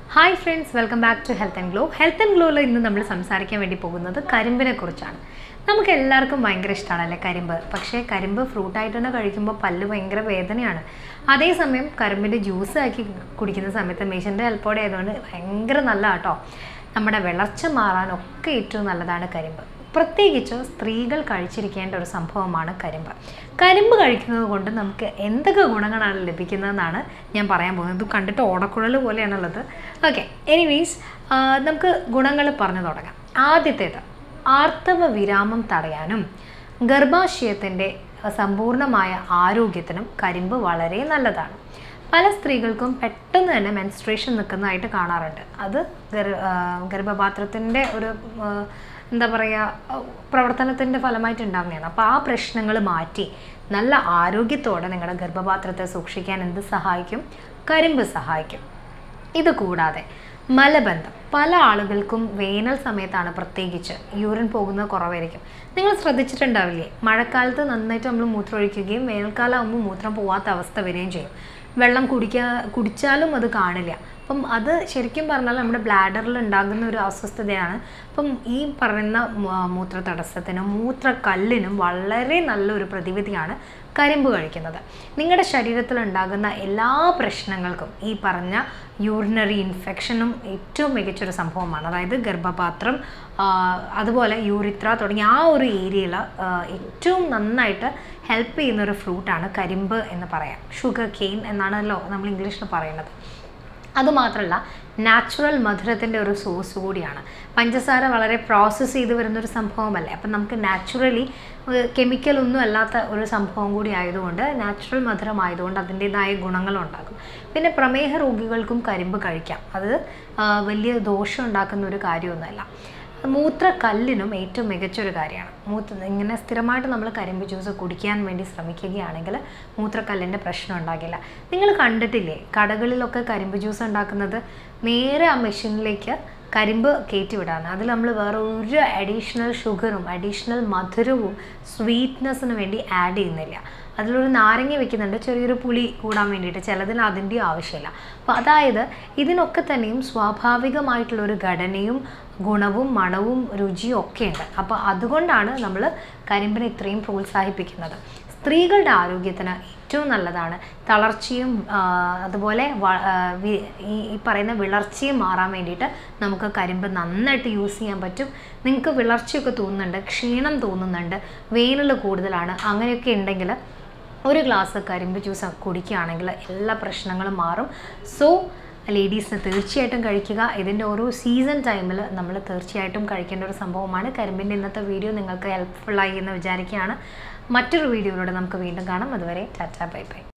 hi friends welcome back to health and glow health and ഗ്ലോയിൽ ഇന്ന് നമ്മൾ സംസാരിക്കാൻ വേണ്ടി പോകുന്നത് കരിമ്പിനെ കുറിച്ചാണ് നമുക്ക് എല്ലാവർക്കും ഭയങ്കര ഇഷ്ടമാണല്ലേ കരിമ്പ് പക്ഷേ കരിമ്പ് ഫ്രൂട്ടായിട്ട് തന്നെ കഴിക്കുമ്പോൾ പല്ല് ഭയങ്കര വേദനയാണ് അതേസമയം കരിമ്പിൻ്റെ ജ്യൂസ് ആക്കി കുടിക്കുന്ന സമയത്ത് മേശൻ്റെ ഹെൽപ്പോടെ ആയതുകൊണ്ട് ഭയങ്കര നല്ല കേട്ടോ നമ്മുടെ വിളർച്ച മാറാനൊക്കെ ഏറ്റവും നല്ലതാണ് കരിമ്പ് പ്രത്യേകിച്ച് സ്ത്രീകൾ കഴിച്ചിരിക്കേണ്ട ഒരു സംഭവമാണ് കരിമ്പ് കരിമ്പ് കഴിക്കുന്നത് കൊണ്ട് നമുക്ക് എന്തൊക്കെ ഗുണങ്ങളാണ് ലഭിക്കുന്നതെന്നാണ് ഞാൻ പറയാൻ പോകുന്നത് ഇത് കണ്ടിട്ട് ഓടക്കുഴൽ പോലെയാണുള്ളത് ഓക്കെ എനിവേസ് നമുക്ക് ഗുണങ്ങൾ പറഞ്ഞു തുടങ്ങാം ആദ്യത്തേത് ആർത്തവ വിരാമം തടയാനും ഗർഭാശയത്തിൻ്റെ സമ്പൂർണ്ണമായ ആരോഗ്യത്തിനും കരിമ്പ് വളരെ നല്ലതാണ് പല സ്ത്രീകൾക്കും പെട്ടെന്ന് തന്നെ മെൻസ്ട്രേഷൻ നിൽക്കുന്നതായിട്ട് കാണാറുണ്ട് അത് ഗർ ഗർഭപാത്രത്തിൻ്റെ ഒരു ആ, എന്താ പറയുക പ്രവർത്തനത്തിൻ്റെ ഫലമായിട്ട് ഉണ്ടാകുന്നതാണ് അപ്പോൾ ആ പ്രശ്നങ്ങൾ മാറ്റി നല്ല ആരോഗ്യത്തോടെ നിങ്ങളുടെ ഗർഭപാത്രത്തെ സൂക്ഷിക്കാൻ എന്ത് സഹായിക്കും കരിമ്പ് സഹായിക്കും ഇത് കൂടാതെ മലബന്ധം പല ആളുകൾക്കും വേനൽ സമയത്താണ് പ്രത്യേകിച്ച് യൂറിൻ പോകുന്നത് കുറവായിരിക്കും നിങ്ങൾ ശ്രദ്ധിച്ചിട്ടുണ്ടാവില്ലേ മഴക്കാലത്ത് നന്നായിട്ട് നമ്മൾ മൂത്രം ഒഴിക്കുകയും വേനൽക്കാലം ആകുമ്പോൾ മൂത്രം പോവാത്ത അവസ്ഥ വരികയും ചെയ്യും വെള്ളം കുടിക്കാ കുടിച്ചാലും അത് കാണില്ല അപ്പം അത് ശരിക്കും പറഞ്ഞാൽ നമ്മുടെ ബ്ലാഡറിൽ ഉണ്ടാകുന്ന ഒരു അസ്വസ്ഥതയാണ് അപ്പം ഈ പറയുന്ന മൂ- മൂത്ര തടസ്സത്തിനും മൂത്രക്കല്ലിനും വളരെ നല്ലൊരു പ്രതിവിധിയാണ് കരിമ്പ് കഴിക്കുന്നത് നിങ്ങളുടെ ശരീരത്തിൽ ഉണ്ടാകുന്ന എല്ലാ പ്രശ്നങ്ങൾക്കും ഈ പറഞ്ഞ യൂറിനറി ഇൻഫെക്ഷനും ഏറ്റവും മികച്ചൊരു സംഭവമാണ് അതായത് ഗർഭപാത്രം ആ, അതുപോലെ യൂറിത്ര തുടങ്ങിയ ആ ഒരു ഏരിയയിൽ ഏറ്റവും നന്നായിട്ട് ഹെൽപ്പ് ചെയ്യുന്ന ഒരു ഫ്രൂട്ടാണ് കരിമ്പ് എന്ന് പറയാം ഷുഗർ കെയിൻ എന്നാണല്ലോ നമ്മൾ ഇംഗ്ലീഷിൽ പറയുന്നത് അതുമാത്രമല്ല നാച്ചുറൽ മധുരത്തിൻ്റെ ഒരു സോഴ്സ് കൂടിയാണ് പഞ്ചസാര വളരെ പ്രോസസ്സ് ചെയ്ത് വരുന്നൊരു സംഭവമല്ലേ അപ്പം നമുക്ക് നാച്ചുറലി കെമിക്കൽ ഒന്നും അല്ലാത്ത ഒരു സംഭവം കൂടി ആയതുകൊണ്ട് നാച്ചുറൽ മധുരം ആയതുകൊണ്ട് അതിൻ്റെതായ ഗുണങ്ങളുണ്ടാകും പിന്നെ പ്രമേഹ രോഗികൾക്കും കരിമ്പ് കഴിക്കാം അത് ആ, വലിയ ദോഷം ഉണ്ടാക്കുന്ന ഒരു കാര്യമൊന്നുമല്ല മൂത്രക്കല്ലിനും ഏറ്റവും മികച്ചൊരു കാര്യമാണ് മൂത്ര ഇങ്ങനെ സ്ഥിരമായിട്ട് നമ്മൾ കരിമ്പ് ജ്യൂസ് കുടിക്കാൻ വേണ്ടി ശ്രമിക്കുകയാണെങ്കിൽ മൂത്രക്കല്ലിൻ്റെ പ്രശ്നം ഉണ്ടാകില്ല നിങ്ങൾ കണ്ടിട്ടില്ലേ കടകളിലൊക്കെ കരിമ്പ് ജ്യൂസ് ഉണ്ടാക്കുന്നത് നേരെ ആ മെഷീനിലേക്ക് കരിമ്പ് കയറ്റി വിടാണ് അതിൽ നമ്മൾ വേറെ ഒരു അഡീഷണൽ ഷുഗറും അഡീഷണൽ മധുരവും സ്വീറ്റ്നെസ്സിന് വേണ്ടി ആഡ് ചെയ്യുന്നില്ല അതിലൊരു നാരങ്ങ വെക്കുന്നുണ്ട് ചെറിയൊരു പുളി കൂടാൻ വേണ്ടിയിട്ട് ചിലതിന് അതിൻ്റെ ആവശ്യമില്ല അപ്പോൾ അതായത് ഇതിനൊക്കെ തന്നെയും സ്വാഭാവികമായിട്ടുള്ളൊരു ഘടനയും ഗുണവും മണവും രുചിയും ഒക്കെ ഉണ്ട് അപ്പോൾ അതുകൊണ്ടാണ് നമ്മൾ കരിമ്പിനെ ഇത്രയും പ്രോത്സാഹിപ്പിക്കുന്നത് സ്ത്രീകളുടെ ആരോഗ്യത്തിന് ഏറ്റവും നല്ലതാണ് തളർച്ചയും ആ, അതുപോലെ വ- ആ, വി- ഈ ഈ പറയുന്ന വിളർച്ചയും മാറാൻ വേണ്ടിയിട്ട് നമുക്ക് കരിമ്പ് നന്നായിട്ട് യൂസ് ചെയ്യാൻ പറ്റും നിങ്ങൾക്ക് വിളർച്ചയൊക്കെ തോന്നുന്നുണ്ട് ക്ഷീണം തോന്നുന്നുണ്ട് വേനൽ കൂടുതലാണ് അങ്ങനെയൊക്കെ ഉണ്ടെങ്കിൽ ഒരു ഗ്ലാസ് കരിമ്പ് ജ്യൂസ് കുടിക്കുകയാണെങ്കിൽ എല്ലാ പ്രശ്നങ്ങളും മാറും സോ ലേഡീസിന് തീർച്ചയായിട്ടും കഴിക്കുക ഇതിൻ്റെ ഓരോ സീസൺ ടൈമിൽ നമ്മൾ തീർച്ചയായിട്ടും കഴിക്കേണ്ട ഒരു സംഭവമാണ് കരിമ്പിൻ്റെ ഇന്നത്തെ വീഡിയോ നിങ്ങൾക്ക് ഹെൽപ്ഫുള്ളായി എന്ന് വിചാരിക്കുകയാണ് മറ്റൊരു വീഡിയോയിലൂടെ നമുക്ക് വീണ്ടും കാണാം അതുവരെ ടാറ്റ ബൈ ബൈ